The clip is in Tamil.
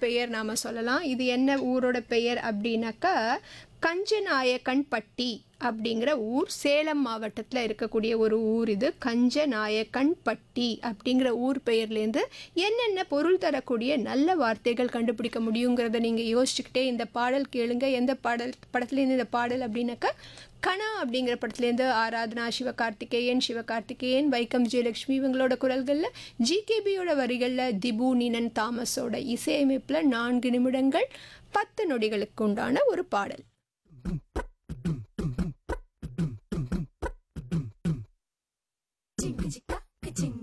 பெயர் நாம் சொல்லலாம் இது என்ன ஊரோட பெயர் அப்படின்னாக்கா கஞ்சநாயக்கன்பட்டி அப்படிங்கிற ஊர் சேலம் மாவட்டத்தில் இருக்கக்கூடிய ஒரு ஊர் இது கஞ்சநாயக்கன்பட்டி அப்படிங்கிற ஊர் பெயர்லேருந்து என்னென்ன பொருள் தரக்கூடிய நல்ல வார்த்தைகள் கண்டுபிடிக்க முடியுங்கிறத நீங்கள் யோசிச்சுக்கிட்டே இந்த பாடல் கேளுங்க எந்த பாடல் படத்துலேருந்து இந்த பாடல் அப்படின்னாக்கா கணா அப்படிங்கிற படத்துலேருந்து ஆராதனா சிவகார்த்திகேயன் சிவகார்த்திகேயன் வைக்கம் விஜயலட்சுமி இவங்களோட குரல்களில் ஜிகேபியோட வரிகளில் திபு நீனன் தாமஸோட இசையமைப்பில் நான்கு நிமிடங்கள் பத்து நொடிகளுக்கு உண்டான ஒரு பாடல்